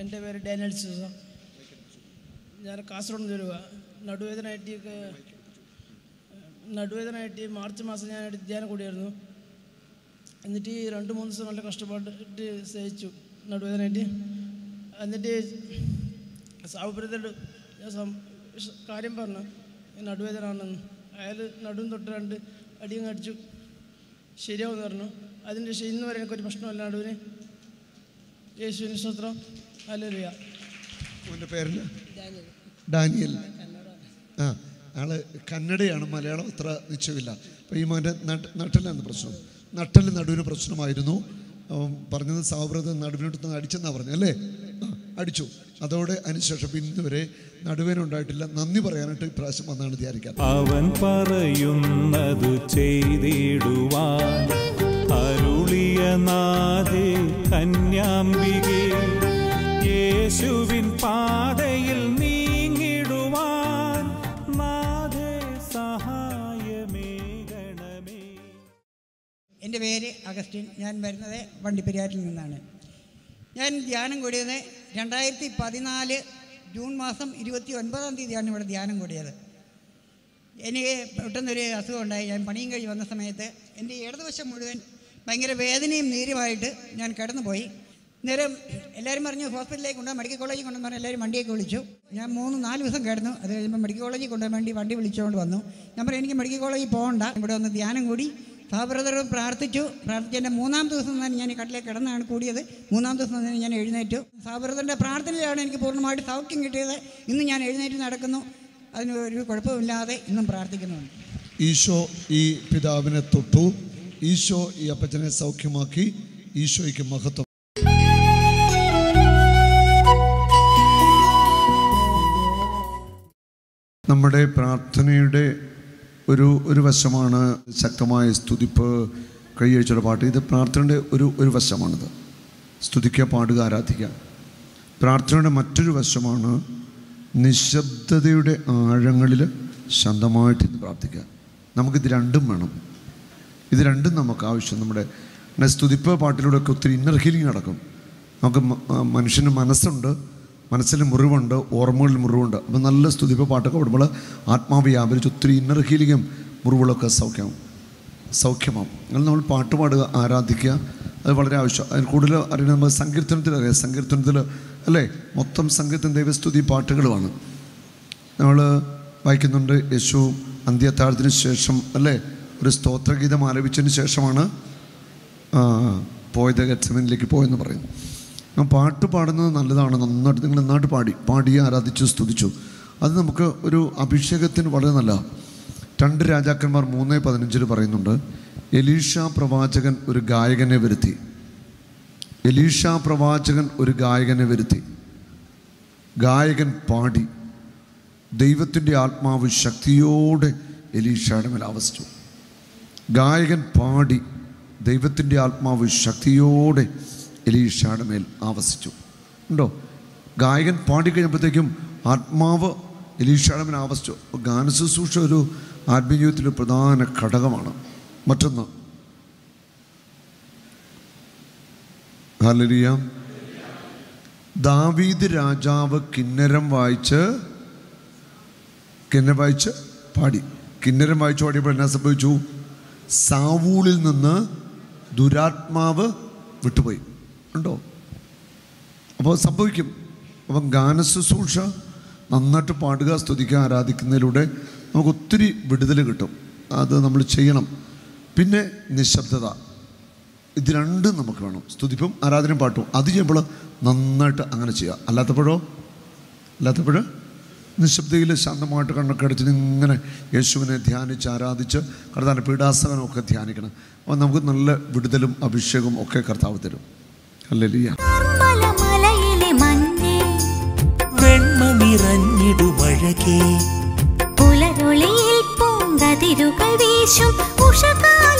എൻ്റെ പേര് Daniel Sousa ഞാൻ കാസർഗോഡ് നിന്ന് വരുക നടുവേദനയായിട്ട് നടുവേദനയായിട്ട് മാർച്ച് മാസം ഞാൻ ധ്യാനം കൂടിയായിരുന്നു എന്നിട്ട് ഈ രണ്ട് മൂന്ന് ദിവസം നല്ല കഷ്ടപ്പെട്ടിട്ട് സഹിച്ചു നടുവേദനയായിട്ട് എന്നിട്ട് സാഹുപ്രതോട് ഞാൻ സം- ഷ- കാര്യം പറഞ്ഞു ഈ നടുവേദന ആണെന്ന് അയാൾ നടുവും തൊട്ട് രണ്ട് അടിയും അടിച്ചു ശരിയാവുമെന്ന് പറഞ്ഞു അതിൻ്റെ ശേഷം ഇന്ന് വരെ എനിക്കൊരു പ്രശ്നമല്ല നടുവിന് യേശുവിന് സ്തോത്രം അല്ലറിയ അവൻ്റെ പേരിൽ ഡാനിയൽ ആ ആള് കന്നഡയാണ് മലയാളം അത്ര നിശ്ചയമില്ല അപ്പോൾ ഈ മോൻ്റെ നട്ട് നട്ടലാണ് പ്രശ്നം നട്ടല് നടുവിന് പ്രശ്നമായിരുന്നു അവൻ പറഞ്ഞത് സാവ്രത നടുവിനോട്ട് അടിച്ചെന്നാ പറഞ്ഞു അല്ലേ ആ അടിച്ചു അതോടെ അതിനുശേഷം പിന്നെ വരെ നടുവേനുണ്ടായിട്ടില്ല നന്ദി പറയാനായിട്ട് ഇപ്രാവശ്യം വന്നാണ് ധ്യാനിക്കാൻ അവൻ പറയുന്നതു ചെയ്തിടുവാൻ അരുളിയ നാഥേ കന്യാംബികേ യേശുവിൻ പാതയിൽ നീങ്ങിടുവാൻ നാഥേ സഹായമേകണമേ എൻ്റെ പേര് അഗസ്റ്റിൻ ഞാൻ വരുന്നത് വണ്ടിപ്പെരിയാറ്റിൽ നിന്നാണ് ഞാൻ ധ്യാനം കൂടിയത് രണ്ടായിരത്തി പതിനാല് ജൂൺ മാസം ഇരുപത്തി ഒൻപതാം തീയതിയാണ് ഇവിടെ ധ്യാനം കൂടിയത് എനിക്ക് പെട്ടെന്നൊരു അസുഖം ഉണ്ടായി ഞാൻ പണിയും കഴിഞ്ഞ് വന്ന സമയത്ത് എൻ്റെ ഇടതുവശം മുഴുവൻ ഭയങ്കര വേദനയും നീരുമായിട്ട് ഞാൻ കിടന്നുപോയി നേരം എല്ലാവരും പറഞ്ഞു ഹോസ്പിറ്റലിലേക്ക് കൊണ്ടുപോകാൻ മെഡിക്കൽ കോളേജിൽ കൊണ്ടുവന്ന് പറഞ്ഞാൽ എല്ലാവരും വണ്ടിയൊക്കെ വിളിച്ചു ഞാൻ മൂന്ന് നാല് ദിവസം കിടന്നു അത് കഴിയുമ്പോൾ മെഡിക്കൽ കോളേജിൽ കൊണ്ടുപോകാൻ വേണ്ടി വണ്ടി വിളിച്ചുകൊണ്ട് വന്നു ഞാൻ പറഞ്ഞു എനിക്ക് മെഡിക്കൽ കോളേജിൽ പോകണ്ട ഇവിടെ ഒന്ന് ധ്യാനം കൂടി സഹബ്രദർ പ്രാർത്ഥിച്ചു പ്രാർത്ഥിച്ച് എൻ്റെ മൂന്നാം ദിവസം തന്നെ ഞാൻ ഈ കട്ടിലേക്ക് കിടന്നാണ് കൂടിയത് മൂന്നാം ദിവസം തന്നെ ഞാൻ എഴുന്നേറ്റു സഹബ്രദറിൻ്റെ പ്രാർത്ഥനയിലാണ് എനിക്ക് പൂർണ്ണമായിട്ട് സൗഖ്യം കിട്ടിയത് ഇന്ന് ഞാൻ എഴുന്നേറ്റ് നടക്കുന്നു അതിന് ഒരു കുഴപ്പമില്ലാതെ ഇന്നും പ്രാർത്ഥിക്കുന്നുണ്ട് ഈശോ ഈ പിതാവിനെ തൊട്ടു ഈശോ ഈ അപ്പച്ചനെ സൗഖ്യമാക്കി ഈശോയ്ക്ക് മഹത്വം നമ്മുടെ പ്രാർത്ഥനയുടെ ഒരു ഒരു വശമാണ് ശക്തമായ സ്തുതിപ്പ് കൈയഴിച്ചുള്ള പാട്ട് ഇത് പ്രാർത്ഥനയുടെ ഒരു ഒരു വശമാണിത് സ്തുതിക്കുക പാടുക ആരാധിക്കുക പ്രാർത്ഥനയുടെ മറ്റൊരു വശമാണ് നിശബ്ദതയുടെ ആഴങ്ങളിൽ ശാന്തമായിട്ട് ഇന്ന് പ്രാർത്ഥിക്കുക നമുക്കിത് രണ്ടും വേണം ഇത് രണ്ടും നമുക്ക് ആവശ്യം നമ്മുടെ പിന്നെ സ്തുതിപ്പ് പാട്ടിലൂടെ ഒക്കെ ഒത്തിരി ഇന്നർ ഹീലിംഗ് നടക്കും നമുക്ക് മ- ആ, മനുഷ്യന് മനസ്സുണ്ട് മനസ്സിൽ മുറിവുണ്ട് ഓർമ്മകളിൽ മുറിവുണ്ട് അപ്പം നല്ല സ്തുതിപ്പ് പാട്ടൊക്കെ പാടുമ്പോൾ ആത്മാവ് വ്യാപരിച്ച് ഒത്തിരി ഇന്നർ ഹീലിങ്ങും മുറിവുകളൊക്കെ സൗഖ്യമാവും സൗഖ്യമാവും അങ്ങനെ നമ്മൾ പാട്ട് പാടുക ആരാധിക്കുക അത് വളരെ ആവശ്യം അതിന് കൂടുതൽ അറിയുന്നത് നമ്മൾ സങ്കീർത്തനത്തിൽ അറിയാം സങ്കീർത്തനത്തിൽ അല്ലേ മൊത്തം സങ്കീർത്തനം ദൈവസ്തുതി പാട്ടുകളുമാണ് നമ്മൾ വായിക്കുന്നുണ്ട് യേശു അന്ത്യത്താഴത്തിന് ശേഷം അല്ലേ ഒരു സ്തോത്രഗീതം ആലപിച്ചതിന് ശേഷമാണ് ആ, പോയത് ഗത്സമനിലേക്ക് പോയെന്ന് പറയുന്നു ആ പാട്ട് പാടുന്നത് നല്ലതാണ് നന്നായിട്ട് നിങ്ങൾ നന്നായിട്ട് പാടി പാടി ആരാധിച്ചു സ്തുതിച്ചു അത് നമുക്ക് ഒരു അഭിഷേകത്തിന് വളരെ നല്ല രണ്ട് രാജാക്കന്മാർ മൂന്ന് പതിനഞ്ചിൽ പറയുന്നുണ്ട് എലീഷ പ്രവാചകൻ ഒരു ഗായകനെ വരുത്തി എലീഷ പ്രവാചകൻ ഒരു ഗായകനെ വരുത്തി ഗായകൻ പാടി ദൈവത്തിൻ്റെ ആത്മാവ് ശക്തിയോടെ എലീഷയുടെ മേൽ ആവസിച്ചു ഗായകൻ പാടി ദൈവത്തിൻ്റെ ആത്മാവ് ശക്തിയോടെ എലീഷയുടെ മേൽ ആവസിച്ചു ഉണ്ടോ ഗായകൻ പാടിക്കഴിഞ്ഞപ്പോഴത്തേക്കും ആത്മാവ് എലീഷയുടെ മേൽ ആവസിച്ചു അപ്പോൾ ഗാനശുശ്രൂഷ ഒരു ആത്മീയത്തിൽ പ്രധാന ഘടകമാണ് മറ്റൊന്ന് ഹലരിയ ദാവീദ് രാജാവ് കിന്നരം വായിച്ച് കിന്നരം വായിച്ച് പാടി കിന്നരം വായിച്ച് പാടിയപ്പോൾ എന്നാ സംഭവിച്ചു സാവൂളിൽ നിന്ന് ദുരാത്മാവ് വിട്ടുപോയി ഉണ്ടോ അപ്പോൾ സംഭവിക്കും അപ്പം ഗാനശുശ്രൂഷ നന്നായിട്ട് പാടുക സ്തുതിക്കുക ആരാധിക്കുന്നതിലൂടെ നമുക്ക് ഒത്തിരി വിടുതൽ കിട്ടും അത് നമ്മൾ ചെയ്യണം പിന്നെ നിശബ്ദത ഇത് രണ്ടും നമുക്ക് വേണം സ്തുതിപ്പും ആരാധനയും പാട്ടും അത് ചെയ്യുമ്പോൾ നന്നായിട്ട് അങ്ങനെ ചെയ്യുക അല്ലാത്തപ്പോഴോ അല്ലാത്തപ്പോൾ നിശബ്ദയിൽ ശാന്തമായിട്ട് കണ്ണൊക്കെ അടിച്ച് ഇങ്ങനെ യേശുവിനെ ധ്യാനിച്ച് ആരാധിച്ച് കർത്താവിൻ്റെ പീഡാസകനമൊക്കെ ധ്യാനിക്കണം അപ്പോൾ നമുക്ക് നല്ല വിടുതലും അഭിഷേകവും ഒക്കെ കർത്താവ് തരും അല്ലെ മലമലയിലെ മഞ്ഞേ വെണ്മ നിറഞ്ഞിടുമഴകേ പുലരൊളിയിൽ പൂങ്കതിരുകൾ വീശും ഉഷകാല